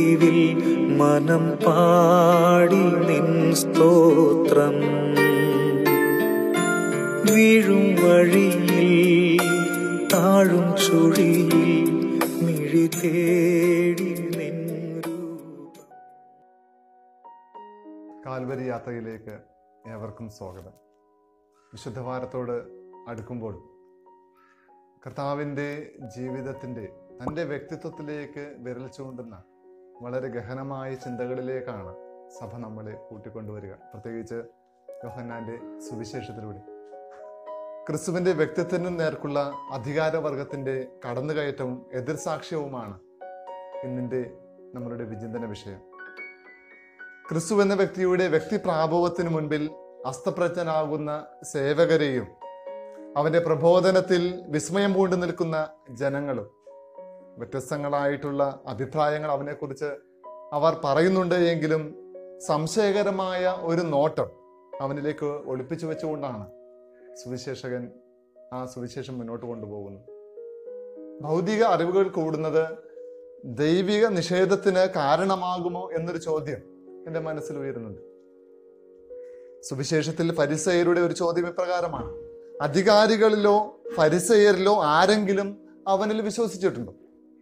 തെരുവിൽ മനം പാടി നിൻ സ്തോത്രം വീഴും വഴിയിൽ താഴും ചുഴിയിൽ മിഴി തേടി നിൻ രൂപം കാൽവരി യാത്രയിലേക്ക് ഏവർക്കും സ്വാഗതം വിശുദ്ധവാരത്തോട് അടുക്കുമ്പോൾ കർത്താവിൻ്റെ ജീവിതത്തിൻ്റെ തൻ്റെ വ്യക്തിത്വത്തിലേക്ക് വിരൽ ചൂണ്ടുന്ന വളരെ ഗഹനമായ ചിന്തകളിലേക്കാണ് സഭ നമ്മളെ കൂട്ടിക്കൊണ്ടുവരിക പ്രത്യേകിച്ച് യോഹന്നാന്റെ സുവിശേഷത്തിലൂടെ ക്രിസ്തുവിന്റെ വ്യക്തിത്വത്തിന് നേർക്കുള്ള അധികാരവർഗത്തിന്റെ കടന്നുകയറ്റവും എതിർസാക്ഷ്യവുമാണ് ഇന്നിന്റെ നമ്മളുടെ വിചിന്തന വിഷയം ക്രിസ്തു എന്ന വ്യക്തിയുടെ വ്യക്തിപ്രാഭവത്തിന് മുൻപിൽ അസ്തപ്രജ്ഞനാകുന്ന സേവകരെയും അവന്റെ പ്രബോധനത്തിൽ വിസ്മയം പൂണ്ടു നിൽക്കുന്ന ജനങ്ങളും വ്യത്യസ്തങ്ങളായിട്ടുള്ള അഭിപ്രായങ്ങൾ അവനെക്കുറിച്ച് അവർ പറയുന്നുണ്ട് എങ്കിലും സംശയകരമായ ഒരു നോട്ടം അവനിലേക്ക് ഒളിപ്പിച്ചു വെച്ചുകൊണ്ടാണ് സുവിശേഷകൻ ആ സുവിശേഷം മുന്നോട്ട് കൊണ്ടുപോകുന്നത് ഭൗതിക അറിവുകൾ കൂടുന്നത് ദൈവിക നിഷേധത്തിന് കാരണമാകുമോ എന്നൊരു ചോദ്യം എൻ്റെ മനസ്സിൽ ഉയരുന്നുണ്ട് സുവിശേഷത്തിൽ ഫരിസയരുടെ ഒരു ചോദ്യം ഇപ്രകാരമാണ് അധികാരികളിലോ ഫരിസയരിലോ ആരെങ്കിലും അവനിൽ വിശ്വസിച്ചിട്ടുണ്ടോ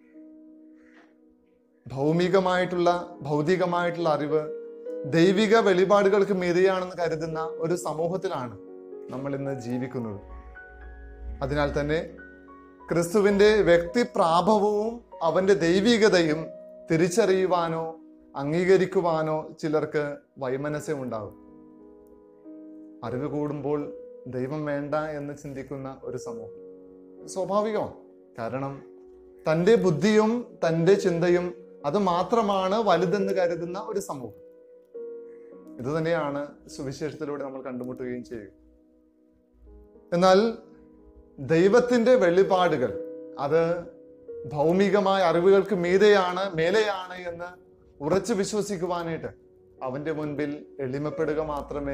ഭൗമികമായിട്ടുള്ള ഭൗതികമായിട്ടുള്ള അറിവ് ദൈവിക വെളിപാടുകൾക്ക് മീതെയാണെന്ന് കരുതുന്ന ഒരു സമൂഹത്തിലാണ് നമ്മൾ ഇന്ന് ജീവിക്കുന്നത് അതിനാൽ തന്നെ ക്രിസ്തുവിന്റെ വ്യക്തിപ്രാഭവവും അവന്റെ ദൈവികതയും തിരിച്ചറിയുവാനോ അംഗീകരിക്കുവാനോ ചിലർക്ക് വൈമനസ്യമുണ്ടാകും അറിവ് കൂടുമ്പോൾ ദൈവം വേണ്ട എന്ന് ചിന്തിക്കുന്ന ഒരു സമൂഹം സ്വാഭാവികമാണ് കാരണം തൻ്റെ ബുദ്ധിയും തൻ്റെ ചിന്തയും അത് മാത്രമാണ് വലുതെന്ന് കരുതുന്ന ഒരു സമൂഹം ഇത് തന്നെയാണ് സുവിശേഷത്തിലൂടെ നമ്മൾ കണ്ടുമുട്ടുകയും ചെയ്യുക എന്നാൽ ദൈവത്തിന്റെ വെളിപാടുകൾ അത് ഭൗമികമായ അറിവുകൾക്ക് മീതെയാണ് മേലെയാണ് എന്ന് ഉറച്ചു വിശ്വസിക്കുവാനായിട്ട് അവന്റെ മുൻപിൽ എളിമപ്പെടുക മാത്രമേ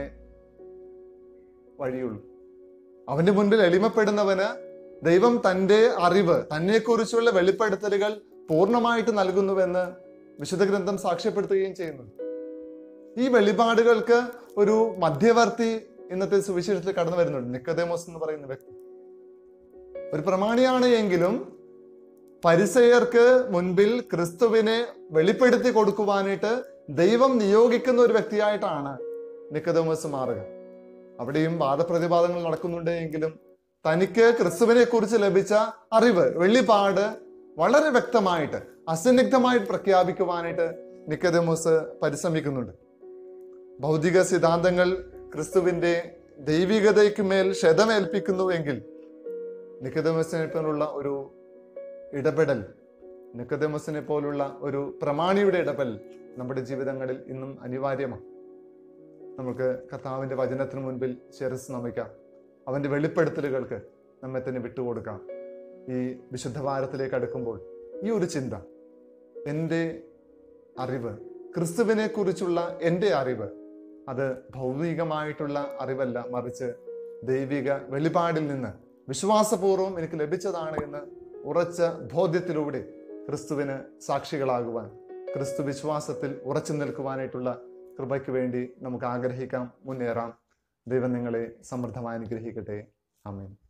വഴിയുള്ളൂ അവന്റെ മുൻപിൽ എളിമപ്പെടുന്നവന് ദൈവം തന്റെ അറിവ് തന്നെക്കുറിച്ചുള്ള വെളിപ്പെടുത്തലുകൾ പൂർണ്ണമായിട്ട് നൽകുന്നുവെന്ന് വിശുദ്ധ ഗ്രന്ഥം സാക്ഷ്യപ്പെടുത്തുകയും ചെയ്യുന്നു ഈ വെളിപാടുകൾക്ക് ഒരു മധ്യവർത്തി ഇന്നത്തെ സുവിശേഷത്തിൽ കടന്നു വരുന്നുണ്ട് നിക്കദേമോസ് എന്ന് പറയുന്ന വ്യക്തി ഒരു പ്രമാണിയാണ് എങ്കിലും പരിസയർക്ക് മുൻപിൽ ക്രിസ്തുവിനെ വെളിപ്പെടുത്തി കൊടുക്കുവാനായിട്ട് ദൈവം നിയോഗിക്കുന്ന ഒരു വ്യക്തിയായിട്ടാണ് നിക്കദേമോസ് മാറുക അവിടെയും വാദപ്രതിവാദങ്ങൾ നടക്കുന്നുണ്ട് എങ്കിലും തനിക്ക് ക്രിസ്തുവിനെ കുറിച്ച് ലഭിച്ച അറിവ് വെള്ളിപ്പാട് വളരെ വ്യക്തമായിട്ട് അസന്നിഗ്ധമായിട്ട് പ്രഖ്യാപിക്കുവാനായിട്ട് നിക്കദേമോസ് പരിശ്രമിക്കുന്നുണ്ട് ഭൗതിക സിദ്ധാന്തങ്ങൾ ക്രിസ്തുവിന്റെ ദൈവികതയ്ക്ക് മേൽ ക്ഷതമേൽപ്പിക്കുന്നുവെങ്കിൽ നിക്കദമസിനെ പോലുള്ള ഒരു ഇടപെടൽ നിക്കദമസിനെ പോലുള്ള ഒരു പ്രമാണിയുടെ ഇടപെടൽ നമ്മുടെ ജീവിതങ്ങളിൽ ഇന്നും അനിവാര്യമാണ് നമുക്ക് കർത്താവിന്റെ വചനത്തിന് മുൻപിൽ ശിരസ് നമിക്കാം അവന്റെ വെളിപ്പെടുത്തലുകൾക്ക് നമ്മെ തന്നെ വിട്ടുകൊടുക്കാം ഈ വിശുദ്ധ വാരത്തിലേക്ക് അടുക്കുമ്പോൾ ഈ ഒരു ചിന്ത എൻ്റെ അറിവ് ക്രിസ്തുവിനെ കുറിച്ചുള്ള എൻ്റെ അറിവ് അത് ഭൗതികമായിട്ടുള്ള അറിവല്ല മറിച്ച് ദൈവിക വെളിപാടിൽ നിന്ന് വിശ്വാസപൂർവ്വം എനിക്ക് ലഭിച്ചതാണ് എന്ന് ഉറച്ച ബോധ്യത്തിലൂടെ ക്രിസ്തുവിന് സാക്ഷികളാകുവാൻ ക്രിസ്തു വിശ്വാസത്തിൽ ഉറച്ചു നിൽക്കുവാനായിട്ടുള്ള കൃപയ്ക്ക് വേണ്ടി നമുക്ക് ആഗ്രഹിക്കാം മുന്നേറാം ദൈവം നിങ്ങളെ സമൃദ്ധമായി അനുഗ്രഹിക്കട്ടെ ആമേൻ